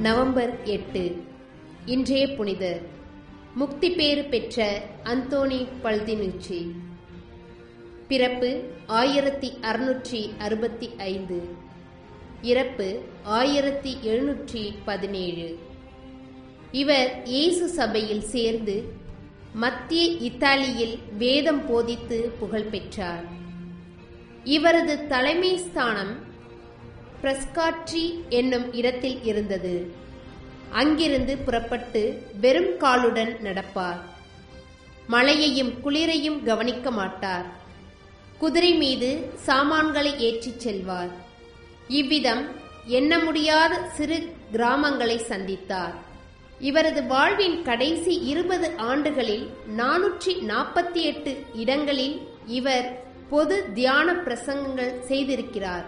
November எட்டு இன்றைய புனிதர் முக்தி பேறு பெற்ற அந்தோனி பல்தினுச்சி பிறப்பு ஆயிரத்தி அறுநூற்றி அறுபத்தி ஐந்து இறப்பு ஆயிரத்தி எழுநூற்றி பதினேழு இவர் இயேசு சபையில் சேர்ந்து மத்திய இத்தாலியில் வேதம் போதித்து புகழ் பெற்றார் இவரது தலைமை ஸ்தானம் பிரஸ்காட்ரி என்னும் இடத்தில் இருந்தது அங்கிருந்து புறப்பட்டு வெறும் காலுடன் நடப்பார் மழையையும் குளிரையும் கவனிக்க மாட்டார் குதிரை மீது சாமான்களை ஏற்றிச் செல்வார் இவ்விதம் எண்ண முடியாத சிறு கிராமங்களை சந்தித்தார் இவரது வாழ்வின் கடைசி இருபது ஆண்டுகளில் நானூற்றி நாற்பத்தி எட்டு இடங்களில் இவர் பொது தியான பிரசங்கங்கள் செய்திருக்கிறார்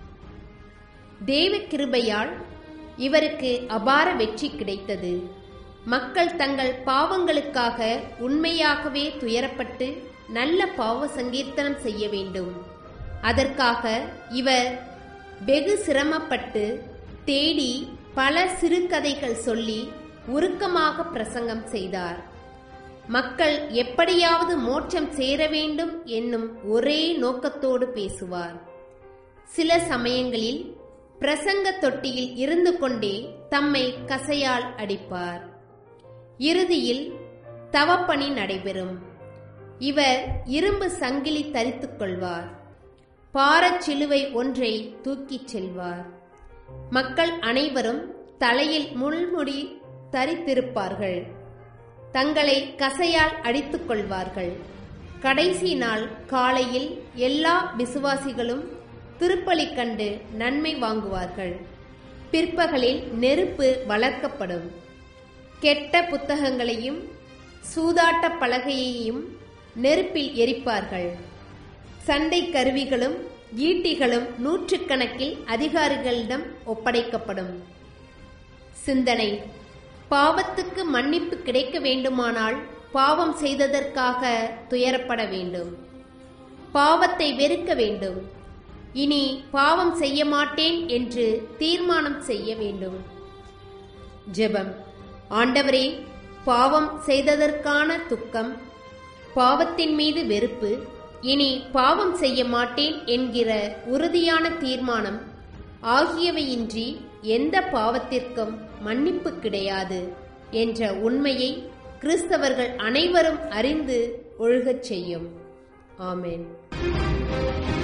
தேவ கிருபையால் இவருக்கு அபார வெற்றி கிடைத்தது மக்கள் தங்கள் பாவங்களுக்காக உண்மையாகவே துயரப்பட்டு நல்ல பாவ சங்கீர்த்தனம் செய்ய வேண்டும் அதற்காக இவர் வெகு சிரமப்பட்டு தேடி பல சிறுகதைகள் சொல்லி உருக்கமாக பிரசங்கம் செய்தார் மக்கள் எப்படியாவது மோட்சம் சேர வேண்டும் என்னும் ஒரே நோக்கத்தோடு பேசுவார் சில சமயங்களில் பிரசங்க தொட்டியில் இருந்து கொண்டே தம்மை கசையால் அடிப்பார் இறுதியில் தவப்பணி நடைபெறும் இவர் இரும்பு சங்கிலி தரித்துக் கொள்வார் பாரச் சிலுவை ஒன்றை தூக்கிச் செல்வார் மக்கள் அனைவரும் தலையில் முள்முடி தரித்திருப்பார்கள் தங்களை கசையால் அடித்துக் கொள்வார்கள் கடைசி நாள் காலையில் எல்லா விசுவாசிகளும் திருப்பலி கண்டு நன்மை வாங்குவார்கள் பிற்பகலில் நெருப்பு வளர்க்கப்படும் கெட்ட புத்தகங்களையும் சூதாட்ட பலகையையும் நெருப்பில் எரிப்பார்கள் சண்டை கருவிகளும் ஈட்டிகளும் நூற்றுக்கணக்கில் அதிகாரிகளிடம் ஒப்படைக்கப்படும் சிந்தனை பாவத்துக்கு மன்னிப்பு கிடைக்க வேண்டுமானால் பாவம் செய்ததற்காக துயரப்பட வேண்டும் பாவத்தை வெறுக்க வேண்டும் இனி பாவம் செய்ய மாட்டேன் என்று தீர்மானம் செய்ய வேண்டும் ஜெபம் ஆண்டவரே பாவம் செய்ததற்கான துக்கம் பாவத்தின் மீது வெறுப்பு இனி பாவம் செய்ய மாட்டேன் என்கிற உறுதியான தீர்மானம் ஆகியவையின்றி எந்த பாவத்திற்கும் மன்னிப்பு கிடையாது என்ற உண்மையை கிறிஸ்தவர்கள் அனைவரும் அறிந்து ஒழுகச் செய்யும் ஆமேன்